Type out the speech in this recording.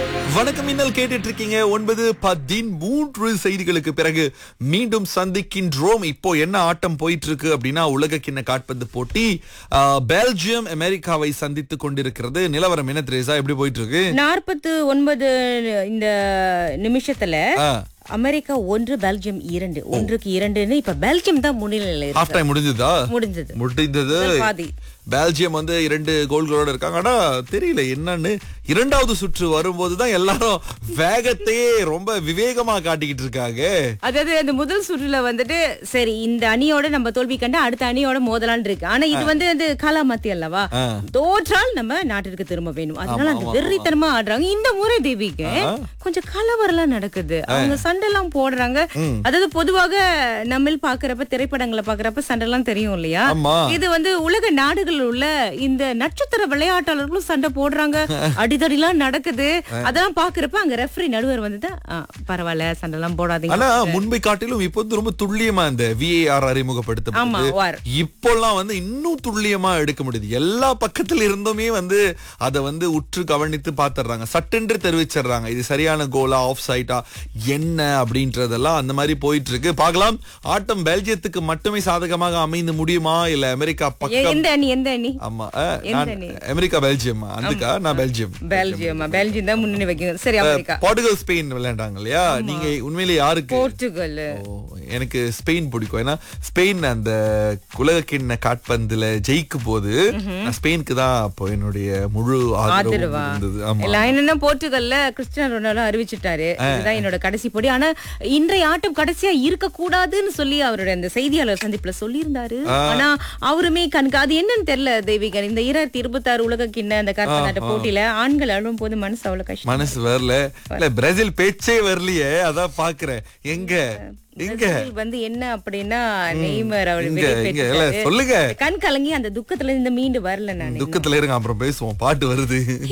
வணக்கம் மின்னல் கேட்டுட்டு இருக்கீங்க ஒன்பது பதிமூன்று செய்திகளுக்கு பிறகு மீண்டும் சந்திக்கின்றோம் இப்போ என்ன ஆட்டம் போயிட்டு இருக்கு அப்படின்னா உலக கிண்ண காட்பந்து போட்டி ஆ, பெல்ஜியம் அமெரிக்காவை சந்தித்து கொண்டிருக்கிறது நிலவரம் என்ன திரேசா எப்படி போயிட்டு இருக்கு நாற்பத்து ஒன்பது இந்த நிமிஷத்துல ஆ, அமெரிக்கா ஒன்று பெல்ஜியம் இரண்டு ஒன்றுக்கு இரண்டுன்னு இப்ப பெல்ஜியம் தான் முன்னிலையில ஹாஃப் இருக்கு டைம் முடிஞ்சதா முடிஞ்சது முடிந்தது முதல் பாதி பெல்ஜியம் வந்து இரண்டு கோல்களோட இருக்காங்க ஆனா தெரியல என்னன்னு இரண்டாவது சுற்று வரும்போது தான் எல்லாரும் வேகத்தையே ரொம்ப விவேகமா காட்டிக்கிட்டு இருக்காங்க அதாவது அந்த முதல் சுற்றுல வந்துட்டு சரி இந்த அணியோட நம்ம தோல்வி கண்டு அடுத்த அணியோட மோதலான்னு இருக்கு ஆனா இது வந்து அது காலாமத்தி அல்லவா ஆ. தோற்றால் நம்ம நாட்டிற்கு திரும்ப வேணும் அதனால அந்த வெறித்தனமா ஆடுறாங்க இந்த முறை தேவிக்கு கொஞ்சம் கலவரம்லாம் நடக்குது அவங்க சண்டைலாம் போடுறாங்க அதாவது பொதுவாக நம்ம பாக்குறப்ப திரைப்படங்களை பாக்குறப்ப சண்டைலாம் தெரியும் இல்லையா ஆமா இது வந்து உலக நாடுகளில் உள்ள இந்த நட்சத்திர விளையாட்டாளர்களும் சண்டை போடுறாங்க அடிதடிலாம் நடக்குது அதெல்லாம் பாக்குறப்ப அங்க ரெஃபரி நடுவர் வந்துட்டு "ஆ, பரவாயில்ல சண்டை எல்லாம் போடாதீங்க ஆனா முன்பை காட்டிலும் இப்போ வந்து ரொம்ப துல்லியமா இந்த விஏஆர் ஆமா அறிமுகப்படுத்தப்பட்டது வார் இப்போல்லாம் வந்து இன்னும் துல்லியமா எடுக்க முடியுது எல்லா பக்கத்துல இருந்துமே வந்து அதை வந்து உற்று கவனித்து பாத்துறாங்க சட்டென்று தெரிவிச்சிடுறாங்க இது சரியான கோலா ஆஃப் சைட்டா என்ன அப்படின்றதெல்லாம் அந்த மாதிரி போயிட்டு இருக்கு பார்க்கலாம் ஆட்டம் பெல்ஜியத்துக்கு மட்டுமே சாதகமாக அமைந்து முடியுமா இல்ல அமெரிக்கா எ- பக்கம் எந்த அணி எந்த அணி ஆமா அஹ், நான் அணி? அமெரிக்கா பெல்ஜியம் அதுக்கா நான் பெல்ஜியம் பெல்ஜியம் பெல்ஜியம் தான் முன்னணி வைக்கும் சரி அமெரிக்கா போர்ட்டுகல் ஸ்பெயின் விளையாண்டாங்க இல்லையா நீங்க உண்மையிலேயே யாருக்கு போர்ச்சுகல் ஓ, எனக்கு ஸ்பெயின் பிடிக்கும் ஏன்னா ஸ்பெயின் அந்த உலகக்கிண்ண காட்பந்துல ஜெயிக்கும் போது நான் ஸ்பெயினுக்கு தான் அப்போ என்னுடைய முழு ஆதரவு ஆதரவா இருந்தது ஆமா இல்ல என்னன்னா போர்ச்சுகல்ல கிறிஸ்டியானோ ரொனால்டோ அறிவிச்சிட்டாரு இதுதான் என்னோட கடைசி போடி ஆனா இன்றைய ஆட்டம் கடைசியா இருக்க கூடாதுன்னு சொல்லி அவருடைய அந்த செய்தியாளர் சந்திப்புல சொல்லியிருந்தாரு ஆனா அவருமே கணக்கு அது என்னன்னு தெரியல தெய்வீகன் இந்த இரண்டாயிரத்தி இருபத்தி ஆறு உலக கிண்ண அந்த கார்பந்தாட்ட போட்டியில ஆண்கள் அழும் போது மனசு அவ்வளவு கஷ்டம் மனசு வரல இல்ல பிரேசில் பேச்சே வரலையே அதான் பாக்குறேன் எங்க எங்க பிரேசில் வந்து என்ன அப்படின்னா நெய்மர் அவர் இங்க வெளியே இங்க இல்ல போயிட்டாரு. சொல்லுங்க கண் கலங்கி அந்த துக்கத்துல இருந்து மீண்டு வரல நான் துக்கத்துல இருங்க அப்புறம் பேசுவோம் பாட்டு வருது